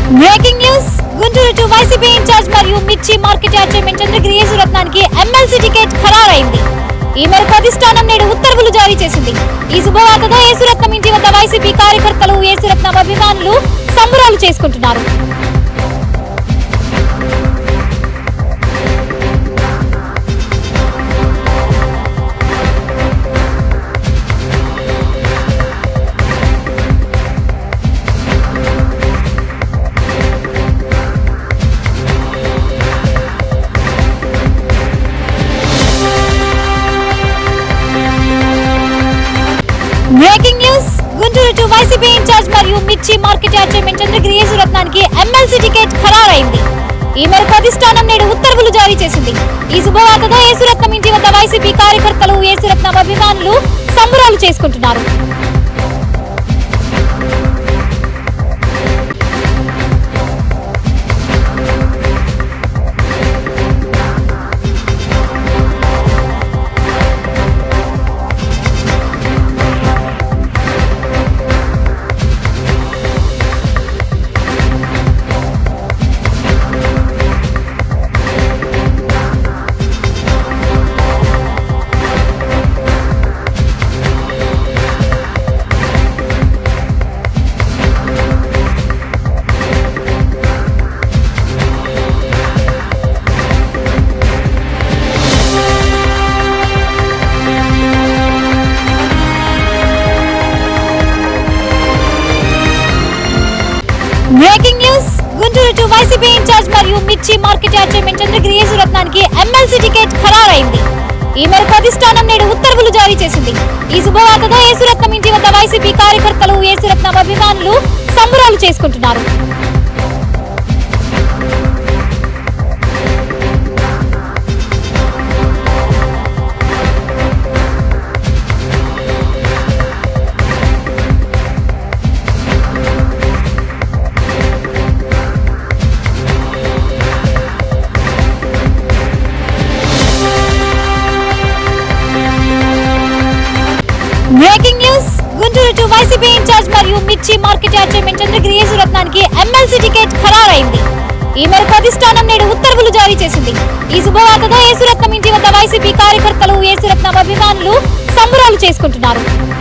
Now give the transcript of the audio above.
breaking news Guntur two YCP incharge మరియు మిర్చి market yard chairman Chandragiri యేసురత్నానికి ఎమ్మెల్సీ టికెట్ ఖరారైంది ఈ మేరకు అధిష్టానం నేడు ఉత్తర్వులు జారీ చేసింది ఈ శుభవార్తతో యేసురత్నం ఇంటి వద్ద వైసీపీ కార్యకర్తలు యేసురత్నం అభిమానులు సంబరాలు చేసుకుంటున్నారు breaking news Guntur two YCP incharge మరియు మిర్చి మార్కెట్ యార్డ్ చైర్మన్ చంద్రగిరి యేసురత్నానికి ఎమ్మెల్సీ టికెట్ ఖరారైంది ఈ మేరకు అధిష్టానం నేడు ఉత్తర్వులు జారీ చేసింది ఈ శుభవార్తతో యేసురత్నం ఇంటి వద్ద వైసీపీ కార్యకర్తలు యేసురత్నం అభిమానులు సంబరాలు చేసుకుంటున్నారు breaking news Guntur two YCP incharge మరియు మిర్చి మార్కెట్ యార్డ్ చైర్మన్ చంద్రగిరి యేసురత్నానికి ఎమ్మెల్సీ టికెట్ ఖరారైంది ఈ మేరకు అధిష్టానం నేడు ఉత్తర్వులు జారీ చేసింది ఈ శుభవార్తతో యేసురత్నం ఇంటి వద్ద వైసీపీ కార్యకర్తలు యేసురత్నం అభిమానులు సంబరాలు చేసుకుంటున్నారు breaking news Guntur two YCP incharge మరియు మిర్చి మార్కెట్ యార్డ్ చైర్మన్ చంద్రగిరి యేసురత్నానికి ఎమ్మెల్సీ టికెట్ ఖరారైంది ఈ మేరకు అధిష్టానం నేడు ఉత్తర్వులు జారీ చేసింది ఈ శుభవార్తతో యేసురత్నం ఇంటి వద్ద వైసీపీ కార్యకర్తలు యేసురత్నం అభిమానులు సంబరాలు చేసుకుంటున్నారు